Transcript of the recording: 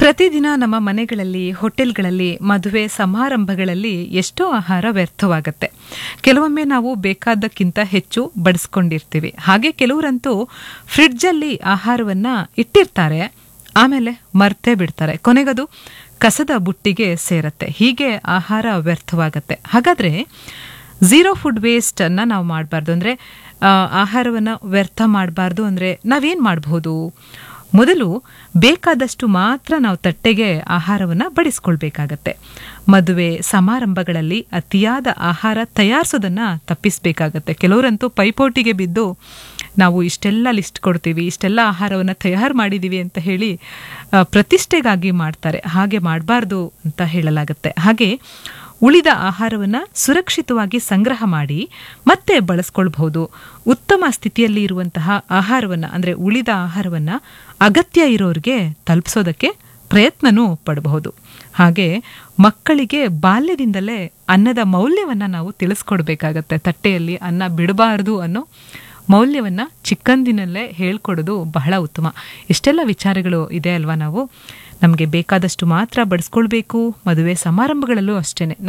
ಪ್ರತಿದಿನ ನಮ್ಮ ಮನೆಗಳಲ್ಲಿ ಹೋಟೆಲ್ಗಳಲ್ಲಿ ಮದುವೆ ಸಮಾರಂಭಗಳಲ್ಲಿ ಎಷ್ಟೋ ಆಹಾರ ವ್ಯರ್ಥವಾಗುತ್ತೆ ಕೆಲವೊಮ್ಮೆ ನಾವು ಬೇಕಾದಕ್ಕಿಂತ ಹೆಚ್ಚು ಬಡಿಸ್ಕೊಂಡಿರ್ತೀವಿ ಹಾಗೆ ಕೆಲವರಂತೂ ಫ್ರಿಡ್ಜಲ್ಲಿ ಆಹಾರವನ್ನ ಇಟ್ಟಿರ್ತಾರೆ ಆಮೇಲೆ ಮರ್ತೇ ಬಿಡ್ತಾರೆ ಕೊನೆಗದು ಕಸದ ಬುಟ್ಟಿಗೆ ಸೇರತ್ತೆ ಹೀಗೆ ಆಹಾರ ವ್ಯರ್ಥವಾಗತ್ತೆ ಹಾಗಾದ್ರೆ ಝೀರೋ ಫುಡ್ ವೇಸ್ಟ್ ಅನ್ನ ನಾವು ಮಾಡಬಾರ್ದು ಅಂದ್ರೆ ಆಹಾರವನ್ನು ವ್ಯರ್ಥ ಮಾಡಬಾರ್ದು ಅಂದ್ರೆ ನಾವೇನ್ ಮಾಡಬಹುದು ಮೊದಲು ಬೇಕಾದಷ್ಟು ಮಾತ್ರ ನಾವು ತಟ್ಟೆಗೆ ಆಹಾರವನ್ನು ಬಡಿಸ್ಕೊಳ್ಬೇಕಾಗತ್ತೆ ಮದುವೆ ಸಮಾರಂಭಗಳಲ್ಲಿ ಅತಿಯಾದ ಆಹಾರ ತಯಾರಿಸೋದನ್ನ ತಪ್ಪಿಸಬೇಕಾಗತ್ತೆ ಕೆಲವರಂತೂ ಪೈಪೋಟಿಗೆ ಬಿದ್ದು ನಾವು ಇಷ್ಟೆಲ್ಲ ಲಿಸ್ಟ್ ಕೊಡ್ತೀವಿ ಇಷ್ಟೆಲ್ಲ ಆಹಾರವನ್ನು ತಯಾರು ಮಾಡಿದ್ದೀವಿ ಅಂತ ಹೇಳಿ ಪ್ರತಿಷ್ಠೆಗಾಗಿ ಮಾಡ್ತಾರೆ ಹಾಗೆ ಮಾಡಬಾರ್ದು ಅಂತ ಹೇಳಲಾಗುತ್ತೆ ಹಾಗೆ ಉಳಿದ ಆಹಾರವನ್ನು ಸುರಕ್ಷಿತವಾಗಿ ಸಂಗ್ರಹ ಮಾಡಿ ಮತ್ತೆ ಬಳಸ್ಕೊಳ್ಬಹುದು ಉತ್ತಮ ಸ್ಥಿತಿಯಲ್ಲಿ ಇರುವಂತಹ ಆಹಾರವನ್ನು ಅಂದರೆ ಉಳಿದ ಆಹಾರವನ್ನು ಅಗತ್ಯ ಇರೋರಿಗೆ ತಲುಪಿಸೋದಕ್ಕೆ ಪ್ರಯತ್ನನೂ ಪಡಬಹುದು ಹಾಗೆ ಮಕ್ಕಳಿಗೆ ಬಾಲ್ಯದಿಂದಲೇ ಅನ್ನದ ಮೌಲ್ಯವನ್ನು ನಾವು ತಿಳಿಸ್ಕೊಡ್ಬೇಕಾಗತ್ತೆ ತಟ್ಟೆಯಲ್ಲಿ ಅನ್ನ ಬಿಡಬಾರ್ದು ಅನ್ನೋ ಮೌಲ್ಯವನ್ನು ಚಿಕ್ಕಂದಿನಲ್ಲೇ ಹೇಳ್ಕೊಡೋದು ಬಹಳ ಉತ್ತಮ ಇಷ್ಟೆಲ್ಲ ವಿಚಾರಗಳು ಇದೆ ಅಲ್ವಾ ನಾವು ನಮಗೆ ಬೇಕಾದಷ್ಟು ಮಾತ್ರ ಬಡಿಸ್ಕೊಳ್ಬೇಕು ಮದುವೆ ಸಮಾರಂಭಗಳಲ್ಲೂ ಅಷ್ಟೇನೆ